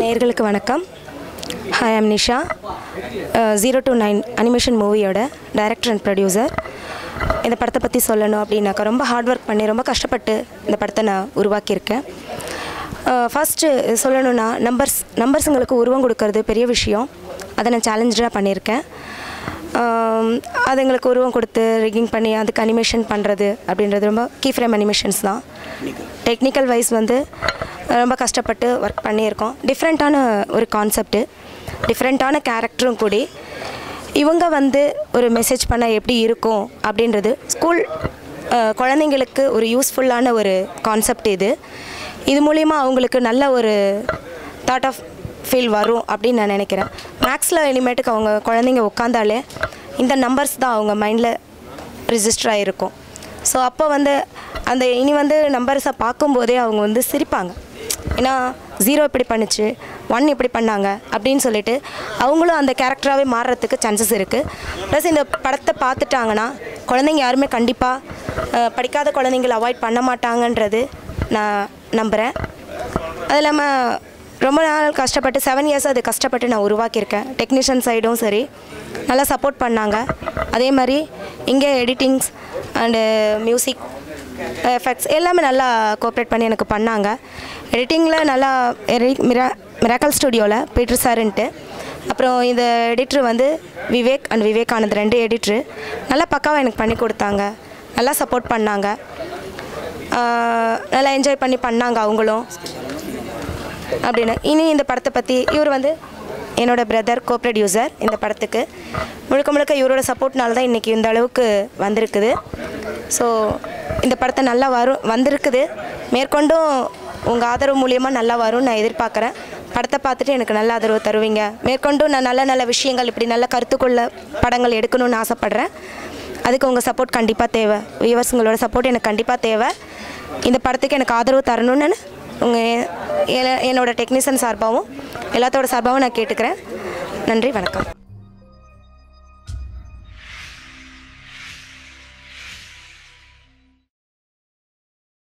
நேயர்களுக்கு வணக்கம் hi I'm Nisha zero to nine animation மூவியோட டைரக்டர் அண்ட் ப்ரொடியூசர் இந்த படத்தை பற்றி சொல்லணும் அப்படின்னாக்கா ரொம்ப ஹார்ட் ஒர்க் பண்ணி ரொம்ப கஷ்டப்பட்டு இந்த படத்தை நான் உருவாக்கியிருக்கேன் ஃபஸ்ட்டு சொல்லணும்னா நம்பர்ஸ் நம்பர்ஸுங்களுக்கு உருவம் கொடுக்கறது பெரிய விஷயம் அதை நான் சேலஞ்சாக பண்ணியிருக்கேன் ஆம், அது எங்களுக்கு உருவம் கொடுத்து ரிகிங் பண்ணி அதுக்கு அனிமேஷன் பண்ணுறது அப்படின்றது ரொம்ப கீ ஃப்ரேம் அனிமேஷன்ஸ் தான் டெக்னிக்கல் வைஸ் வந்து ரொம்ப கஷ்டப்பட்டு ஒர்க் பண்ணியிருக்கோம் டிஃப்ரெண்ட்டான ஒரு கான்செப்ட்டு டிஃப்ரெண்ட்டான கேரக்டரும் கூடி இவங்க வந்து ஒரு மெசேஜ் பண்ண எப்படி இருக்கும் அப்படின்றது ஸ்கூல் அஹ், குழந்தைங்களுக்கு ஒரு யூஸ்ஃபுல்லான ஒரு கான்செப்ட் இது இது மூலிமா அவங்களுக்கு நல்ல ஒரு தாட் ஆஃப் ஃபீல் வரும் அப்படின்னு நான் நினைக்கிறேன் மேக்ஸில் இனிமேட்டுக்கு அவங்க குழந்தைங்க உட்காந்தாலே இந்த நம்பர்ஸ் தான் அவங்க மைண்டில் ரிஜிஸ்டர் ஆகிருக்கும் ஸோ அப்போ வந்து அந்த இனி வந்து நம்பர்ஸை பார்க்கும்போதே அவங்க வந்து சிரிப்பாங்க ஏன்னா ஜீரோ இப்படி பண்ணுச்சு ஒன் இப்படி பண்ணாங்க அப்படின்னு சொல்லிட்டு அவங்களும் அந்த கேரக்டராகவே மாறுறதுக்கு சான்சஸ் இருக்குது ப்ளஸ் இந்த படத்தை பார்த்துட்டாங்கன்னா குழந்தைங்க யாருமே கண்டிப்பாக படிக்காத குழந்தைங்களை அவாய்ட் பண்ண மாட்டாங்கன்றது நான் நம்புகிறேன் அது இல்லாமல் ரொம்ப நாள் கஷ்டப்பட்டு செவன் இயர்ஸ் அது கஷ்டப்பட்டு நான் உருவாக்கியிருக்கேன் டெக்னீஷியன் சைடும் சரி நல்லா சப்போர்ட் பண்ணாங்க அதே மாதிரி இங்கே எடிட்டிங்ஸ் அண்டு மியூசிக் எஃபெக்ட்ஸ் எல்லாமே நல்லா கோஆப்ரேட் பண்ணி எனக்கு பண்ணாங்க எடிட்டிங்கில் நல்லா எடி- மிரா மிராக்கல் ஸ்டுடியோவில் பீட்டர் சாருன்ட்டு அப்புறம் இந்த எடிட்ரு வந்து விவேக் அண்ட் விவேகானந்த் ரெண்டு எடிட்ரு நல்லா பக்காவாக எனக்கு பண்ணி கொடுத்தாங்க நல்லா சப்போர்ட் பண்ணாங்க ஆஹ் நல்லா என்ஜாய் பண்ணி பண்ணாங்க அவங்களும் அப்படின்னு இனி இந்த படத்தை பற்றி இவர் வந்து என்னோட பிரதர் கோ ப்ரொடியூசர் இந்த படத்துக்கு முழுக்க முழுக்க இவரோட சப்போர்ட்னால தான் இன்றைக்கி இந்த அளவுக்கு வந்திருக்குது ஸோ இந்த படத்தை நல்லா வரும் வந்திருக்குது மேற்கொண்டும் உங்கள் ஆதரவு மூலியமாக நல்லா வரும்னு நான் எதிர்பார்க்குறேன் படத்தை பார்த்துட்டு எனக்கு நல்ல ஆதரவு தருவீங்க மேற்கொண்டும் நான் நல்ல நல்ல விஷயங்கள் இப்படி நல்ல கருத்துக்குள்ள படங்கள் எடுக்கணும்னு ஆசைப்பட்றேன் அதுக்கு உங்கள் சப்போர்ட் கண்டிப்பாக தேவை வியூவர்ஸுங்களோட சப்போர்ட் எனக்கு கண்டிப்பாக தேவை இந்த படத்துக்கு எனக்கு ஆதரவு தரணும்னு உங்கள் என்னோட டெக்னீஷியன் சார்பாகவும் எல்லாத்தோட சார்பாகவும் நான் கேட்டுக்கிறேன் நன்றி வணக்கம்